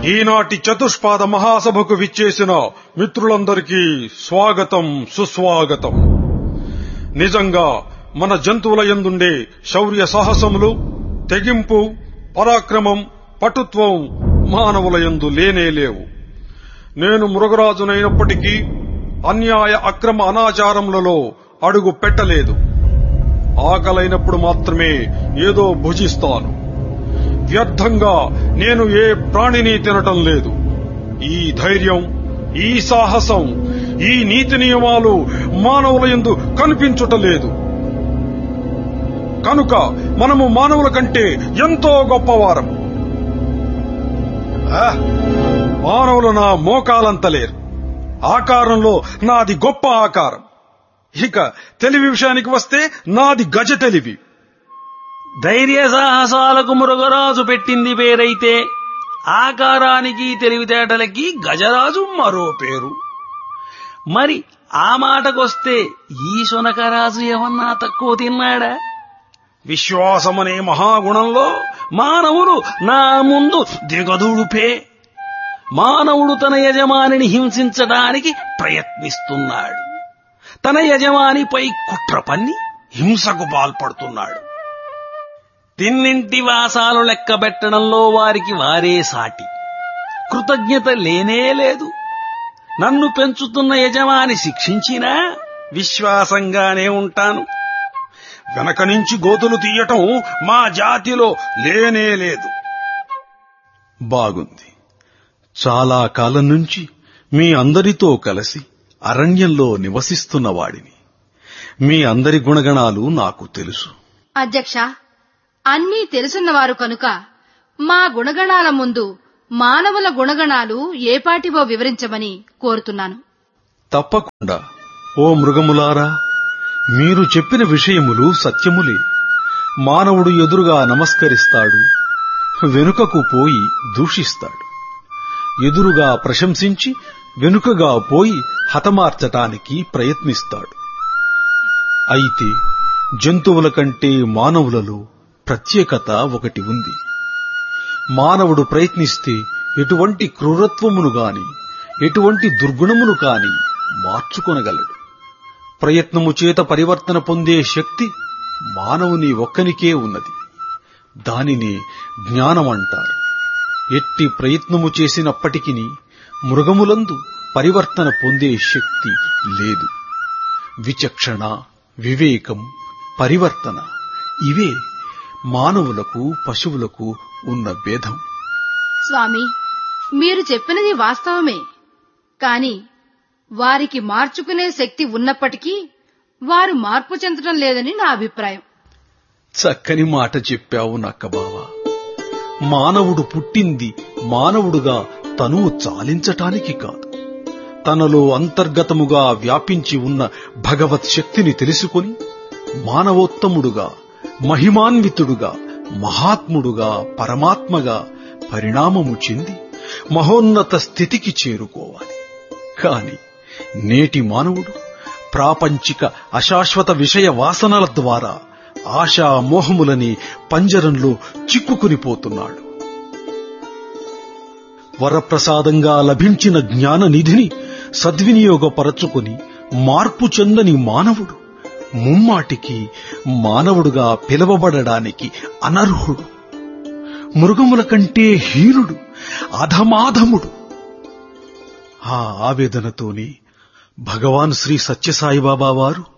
ఈనాటి చతుష్పాద మహాసభకు విచ్చేసిన మిత్రులందరికీ స్వాగతం సుస్వాగతం నిజంగా మన జంతువుల యందుండే శౌర్య సాహసములు తెగింపు పరాక్రమం పటుత్వం మానవుల యందు లేనే లేవు నేను మృగరాజునైనప్పటికీ అన్యాయ అక్రమ అనాచారములలో అడుగు పెట్టలేదు ఆకలైనప్పుడు మాత్రమే ఏదో భుజిస్తాను వ్యర్థంగా నేను ఏ ప్రాణిని తినటం లేదు ఈ ధైర్యం ఈ సాహసం ఈ నీతి నియమాలు మానవుల యందు కనిపించుటలేదు కనుక మనము మానవుల కంటే ఎంతో గొప్పవారం ఆ, మానవులు నా మోకాలంతలేరు ఆకారంలో నాది గొప్ప ఆకారం ఇక తెలివి విషయానికి వస్తే నాది గజ తెలివి ధైర్య సాహసాలకు మృగరాజు పెట్టింది పేరైతే ఆకారానికి తెలివితేటలకి గజరాజు మరో పేరు మరి ఆ మాటకొస్తే ఈ శునకరాజు ఏమన్నా తక్కువ తిన్నాడా విశ్వాసమనే మహాగుణంలో మానవుడు నా ముందు దిగదుడుపే మానవుడు తన యజమానిని హింసించడానికి ప్రయత్నిస్తున్నాడు తన యజమానిపై కుట్ర పన్ని హింసకు పాల్పడుతున్నాడు తిన్నింటి వాసాలు లెక్కబెట్టడంలో వారికి వారే సాటి కృతజ్ఞత లేనే లేదు నన్ను పెంచుతున్న యజమాని శిక్షించినా విశ్వాసంగానే ఉంటాను వెనక నుంచి గోతులు తీయటం మా జాతిలో లేనే లేదు బాగుంది చాలా కాలం నుంచి మీ అందరితో కలిసి అరణ్యంలో నివసిస్తున్న వాడిని మీ అందరి గుణగణాలు నాకు తెలుసు అధ్యక్ష అన్నీ తెలుసున్నవారు కనుక మా గుణగణాల ముందు మానవుల గుణగణాలు ఏపాటివో వివరించమని కోరుతున్నాను తప్పకుండా ఓ మృగములారా మీరు చెప్పిన విషయములు సత్యములే మానవుడు ఎదురుగా నమస్కరిస్తాడు వెనుకకు పోయి దూషిస్తాడు ఎదురుగా ప్రశంసించి వెనుకగా పోయి హతమార్చటానికి ప్రయత్నిస్తాడు అయితే జంతువుల కంటే మానవులలో ప్రత్యేకత ఒకటి ఉంది మానవుడు ప్రయత్నిస్తే ఎటువంటి క్రూరత్వమును గాని ఎటువంటి దుర్గుణమును కాని మార్చుకొనగలడు ప్రయత్నము చేత పరివర్తన పొందే శక్తి మానవుని ఒక్కనికే ఉన్నది దానిని జ్ఞానమంటారు ఎట్టి ప్రయత్నము చేసినప్పటికీ మృగములందు పరివర్తన పొందే శక్తి లేదు విచక్షణ వివేకం పరివర్తన ఇవే మానవులకు పశువులకు ఉన్న భేదం స్వామి మీరు చెప్పినది వాస్తవమే కాని వారికి మార్చుకునే శక్తి ఉన్నప్పటికీ వారు మార్పు చెందడం లేదని నా అభిప్రాయం చక్కని మాట చెప్పావు నక్కబావ మానవుడు పుట్టింది మానవుడుగా తనువు చాలించటానికి కాదు తనలో అంతర్గతముగా వ్యాపించి ఉన్న భగవత్ శక్తిని తెలుసుకొని మానవోత్తముడుగా మహిమాన్వితుడుగా మహాత్ముడుగా పరమాత్మగా పరిణామము చెంది మహోన్నత స్థితికి చేరుకోవాలి కాని నేటి మానవుడు ప్రాపంచిక అశాశ్వత విషయ వాసనల ద్వారా ఆశా మోహములని పంజరంలో చిక్కుకునిపోతున్నాడు వరప్రసాదంగా లభించిన జ్ఞాన నిధిని సద్వినియోగపరచుకొని మార్పు చెందని మానవుడు ముమ్మాటికి మానవుడుగా పిలవబడడానికి అనర్హుడు మృగముల కంటే హీనుడు అధమాధముడు ఆ ఆవేదనతోనే భగవాన్ శ్రీ సత్యసాయిబాబా వారు